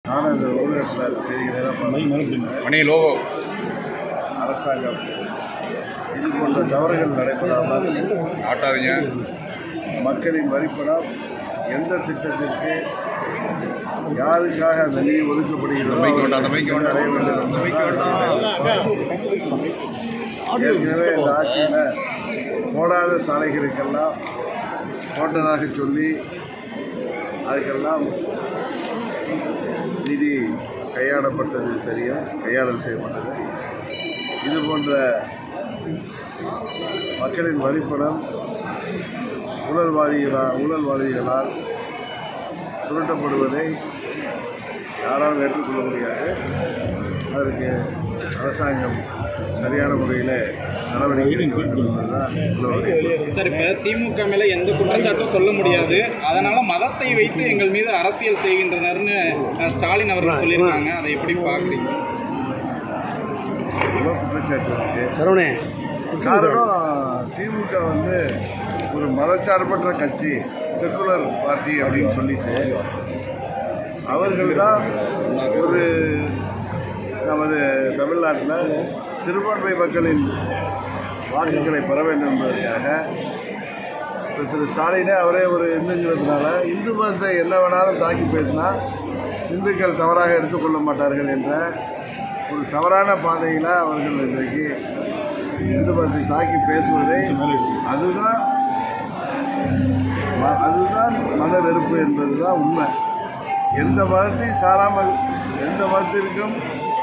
நானும் இந்த ஊடகத்தில் செய்திகளெல்லாம் மணி லோகோ அரசாங்கம் இது போன்ற தவறுகள் நடைபெறாமல் ஆட்டாதீங்க மக்களின் வரிப்பணம் எந்த திட்டத்திற்கு யாருக்காக அந்த நிதி ஒதுக்கப்படுகிறதோ மைக்கு வேண்டாம் அந்த மைக்கு வேண்டாம் அடைய வேண்டும் அந்த மைக்கு வேண்டாம் ஏற்கனவே இந்த ஆட்சியில் போடாத சாலைகளுக்கெல்லாம் போட்டதாக சொல்லி அதுக்கெல்லாம் நிதி கையாளப்பட்டது தெரியும் கையாடல் செய்யப்பட்டது இது போன்ற மக்களின் வரிப்பணம் ஊழல்வாதிகளால் ஊழல்வாதிகளால் சுருட்டப்படுவதை யாராலும் ஏற்றுக்கொள்ள முடியாது அதற்கு அரசாங்கம் சரியான முறையில் நடவடிக்கை எடுக்க வேண்டும் என்பதுதான் உள்ளவருடைய சார் இப்ப திமுக மேல எந்த குற்றச்சாட்டும் சொல்ல முடியாது அதனால மதத்தை வைத்து எங்கள் மீது அரசியல் செய்கின்றனர்னு அஹ், ஸ்டாலின் அவர்கள் சொல்லியிருக்காங்க அதை எப்படி பாக்குறீங்க இவ்வளோ குற்றச்சாட்டு இருக்கு சரவணே காரணம் திமுக வந்து ஒரு மதச்சார்பற்ற கட்சி செக்குலர் பார்ட்டி அப்படின்னு சொல்லிட்டு அவர்கள் தான் ஒரு நமது தமிழ்நாட்டில் சிறுபான்மை மக்களின் வாக்குகளை பெற வேண்டும் என்பதற்காக இப்ப திரு ஸ்டாலினே அவரே ஒரு இந்துங்கிறதுனால இந்து மதத்தை என்ன வேணாலும் தாக்கி பேசினா இந்துக்கள் தவறாக எடுத்துக்கொள்ள மாட்டார்கள் என்ற ஒரு தவறான பாதையில் அவர்கள் இன்றைக்கு இந்து மதத்தை தாக்கி பேசுவதை அதுதான் ம- அதுதான் மத வெறுப்பு என்பதுதான் உண்மை எந்த மதத்தையும் சாராமல் எந்த மதத்திற்கும்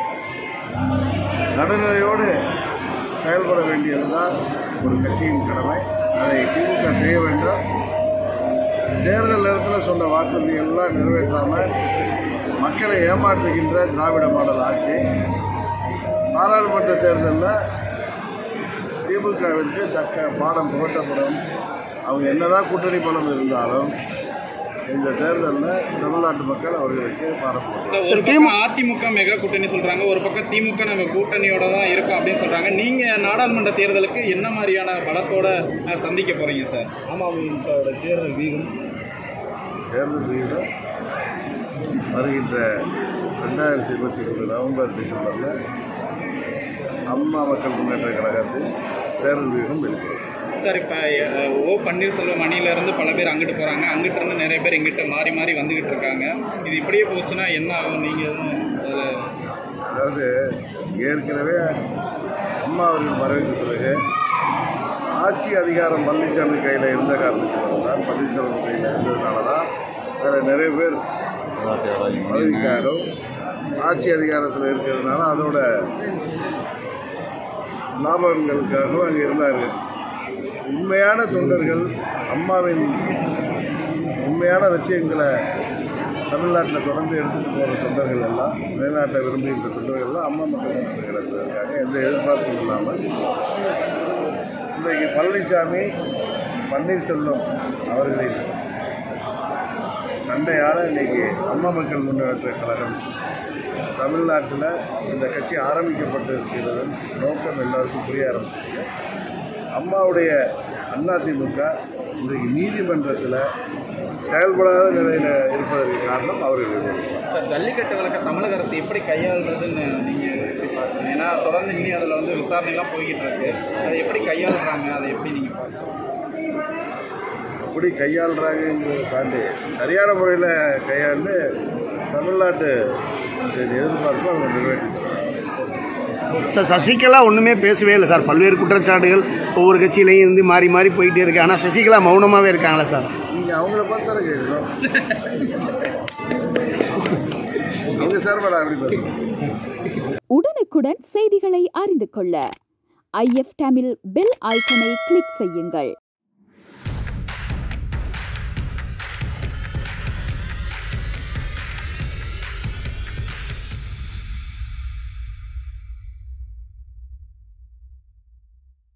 நடுநிலையோடு செயல்பட வேண்டியதுதான் ஒரு கட்சியின் கடமை அதை திமுக செய்ய வேண்டும் தேர்தல் நேரத்தில் சொன்ன வாக்குறுதிகள்லாம் நிறைவேற்றாமல் மக்களை ஏமாற்றுகின்ற திராவிட மாடல் ஆட்சி பாராளுமன்ற தேர்தலில் திமுகவிற்கு தக்க பாடம் புகட்டப்படும் அவங்க என்னதான் கூட்டணி பலம் இருந்தாலும் இந்த தேர்தலில் தமிழ்நாட்டு மக்கள் அவர்களுக்கு பாடம் புகட்டும். சார் ஒரு பக்கம் அதிமுக மெகா கூட்டணி சொல்றாங்க ஒரு பக்கம் திமுக நாங்க கூட்டணியோட தான் இருக்கோம் அப்படின்னு சொல்றாங்க நீங்க நாடாளுமன்ற தேர்தலுக்கு என்ன மாதிரியான பலத்தோட அஹ், சந்திக்க போறீங்க சார் அமமுகவோட தேர்தல் வீகம் தேர்தல் விகிதம் வருகின்ற ரெண்டாயிரத்தி இருபத்தி மூணு நவம்பர் டிசம்பரில் அம்மா மக்கள் முன்னேற்ற கழகத்தில் தேர்தல் விகிதம் வெளிப்படும் சார் இப்ப அஹ், ஓ பன்னீர்செல்வம் அணியில இருந்து பல பேர் அங்கிட்டு போறாங்க அங்கிட்டு இருந்து நிறைய பேர் இங்கிட்ட மாறி மாறி வந்துகிட்டு இருக்காங்க இது இப்படியே போச்சுன்னா என்ன ஆகும் நீங்க எதுவும் அதுல அதாவது ஏற்கனவே அம்மா அவர்கள் மறைவுக்கு பிறகு ஆட்சி அதிகாரம் பழனிசாமி கையில் இருந்த காரணத்தினால தான் பன்னீர்செல்வம் கையில் இருந்ததுனால தான் அதில் நிறைய பேர் பதவிக்காகவும் ஆட்சி அதிகாரத்தில் இருக்கிறதுனால அதோட லாபங்களுக்காகவும் அங்கே இருந்தார்கள் உண்மையான தொண்டர்கள் அம்மாவின் உண்மையான லட்சியங்களை தமிழ்நாட்டில் தொடர்ந்து எடுத்துகிட்டு போகிற தொண்டர்கள் எல்லாம் வெளிநாட்டை விரும்புகின்ற தொண்டர்கள் எல்லாம் அம்மா மக்கள் தொண்டர்கள் இருக்காங்க எந்த எதிர்பார்ப்பும் இல்லாமல் இன்றைக்கு பழனிசாமி பன்னீர்செல்வம் அவர்களின் சண்டையால் இன்னைக்கு அம்மா மக்கள் முன்னேற்ற கழகம் தமிழ்நாட்டில் இந்த கட்சி ஆரம்பிக்கப்பட்டு இருக்கிறது நோக்கம் எல்லாருக்கும் புரிய ஆரம்பிச்சிருக்கு அம்மாவுடைய அதிமுக இன்றைக்கு நீதிமன்றத்தில் செயல்படாத நிலையில் இருப்பதற்கு காரணம் அவர்கள் சார் ஜல்லிக்கட்டு வழக்க தமிழக அரசு எப்படி கையாளுறதுன்னு நீங்க எப்படி பார்க்குறீங்க ஏன்னா தொடர்ந்து இன்னி அதில் வந்து விசாரணைலாம் போய்கிட்டு இருக்கு அதை எப்படி கையாளுறாங்க அதை எப்படி நீங்க பார்க்குறீங்க எப்படி கையாளுறாங்கிறத தாண்டி சரியான முறையில் கையாண்டு தமிழ்நாட்டு எதிர்பார்ப்பு அவங்க நிறைவேற்றிக்கிறாங்க சார் சசிகலா ஒன்றுமே பேசவே இல்லை சார் பல்வேறு குற்றச்சாட்டுகள் ஒவ்வொரு கட்சியிலையும் இருந்து மாறி மாறி போயிட்டே இருக்கு ஆனால் சசிகலா மௌனமாகவே இருக்காங்களா சார் நீங்கள் அவங்கள பார்த்து தானே கேட்கணும் அவங்க சார்பாடா அப்படி பாருங்க உடனுக்குடன் செய்திகளை அறிந்து கொள்ள ஐஎஃப் தமிழ் பெல் ஐக்கனை கிளிக் செய்யுங்கள்